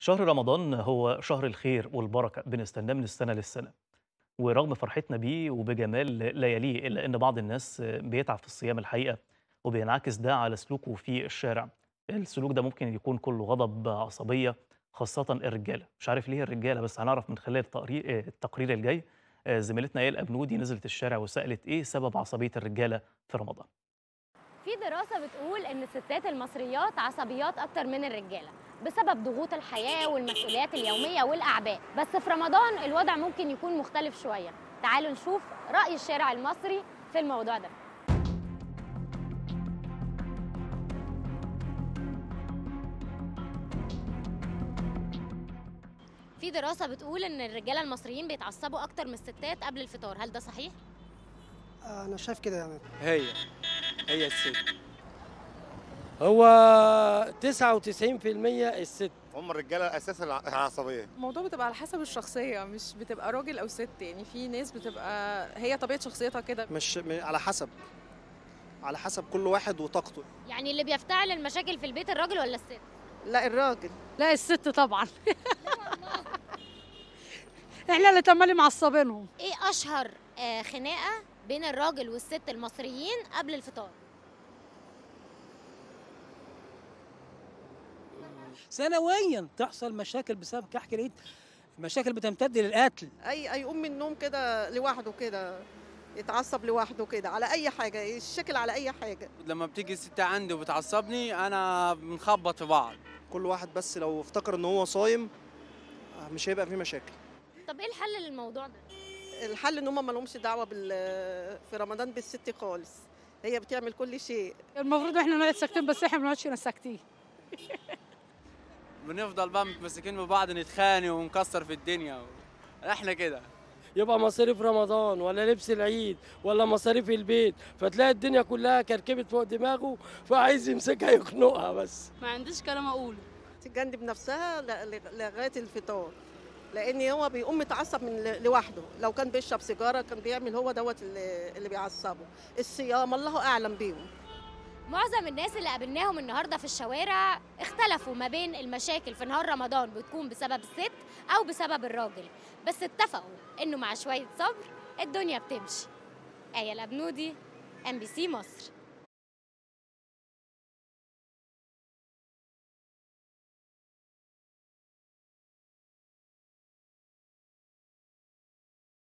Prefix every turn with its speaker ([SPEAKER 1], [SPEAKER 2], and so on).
[SPEAKER 1] شهر رمضان هو شهر الخير والبركة بنستناه من السنة للسنة ورغم فرحتنا بيه وبجمال لياليه إلا إن بعض الناس بيتعب في الصيام الحقيقة وبينعكس ده على سلوكه في الشارع السلوك ده ممكن يكون كله غضب عصبية خاصة الرجالة مش عارف ليه الرجالة بس هنعرف من خلال التقرير, التقرير الجاي زميلتنا ايه الأبنودي نزلت الشارع وسألت إيه سبب عصبية الرجالة في رمضان
[SPEAKER 2] في دراسة بتقول إن الستات المصريات عصبيات أكتر من الرجالة بسبب ضغوط الحياة والمسؤوليات اليومية والأعباء بس في رمضان الوضع ممكن يكون مختلف شوية تعالوا نشوف رأي الشارع المصري في الموضوع ده في دراسة بتقول إن الرجالة المصريين بيتعصبوا أكتر من الستات قبل الفطار هل ده صحيح؟
[SPEAKER 3] انا شايف كده يعني
[SPEAKER 4] هي هي الست
[SPEAKER 5] هو 99% الست
[SPEAKER 6] هم الرجاله اساسا العصبيه
[SPEAKER 7] الموضوع بتبقى على حسب الشخصية مش بتبقى راجل أو ست يعني في ناس بتبقى هي طبيعة شخصيتها كده
[SPEAKER 3] مش م- على حسب على حسب كل واحد وطاقته
[SPEAKER 2] يعني اللي بيفتعل المشاكل في البيت الراجل ولا الست؟
[SPEAKER 7] لا الراجل
[SPEAKER 8] لا الست طبعا احنا اللي تمالي معصبينهم
[SPEAKER 2] إيه أشهر آه، خناقة بين الراجل والست المصريين قبل الفطار؟
[SPEAKER 9] سنويا تحصل مشاكل بسبب كحك العيد مشاكل بتمتد للقتل
[SPEAKER 7] أي أي يقوم من النوم كده لوحده كده يتعصب لوحده كده على أي حاجة يشكل على أي حاجة
[SPEAKER 4] لما بتيجي الست عندي وبتعصبني انا بنخبط في بعض
[SPEAKER 3] كل واحد بس لو افتكر ان هو صايم آه، مش هيبقى فيه مشاكل
[SPEAKER 2] طب إيه الحل للموضوع ده؟
[SPEAKER 7] الحل إن هم ما لهمش دعوة بال في رمضان بالست خالص هي بتعمل كل شيء
[SPEAKER 8] المفروض احنا نقعد ساكتين بس احنا ما بنقعدش هنا ساكتين
[SPEAKER 4] بنفضل بقى متمسكين ببعض نتخانق ونكسر في الدنيا احنا كده
[SPEAKER 5] يبقى مصاريف رمضان ولا لبس العيد ولا مصاريف البيت فتلاقي الدنيا كلها كركبت فوق دماغه فعايز يمسكها يخنقها بس
[SPEAKER 8] ما عنديش كلام اقوله
[SPEAKER 7] تجنب نفسها ل- ل- لغاية الفطار لأن هو بيقوم متعصب من ل- لوحده لو كان بيشرب سيجارة كان بيعمل هو دوت اللي اللي بيعصبه الصيام الله أعلم بيهم
[SPEAKER 2] معظم الناس اللي قابلناهم النهارده في الشوارع اختلفوا ما بين المشاكل في نهار رمضان بتكون بسبب الست او بسبب الراجل بس اتفقوا انه مع شويه صبر الدنيا بتمشي آية الأبنودي ام بي سي مصر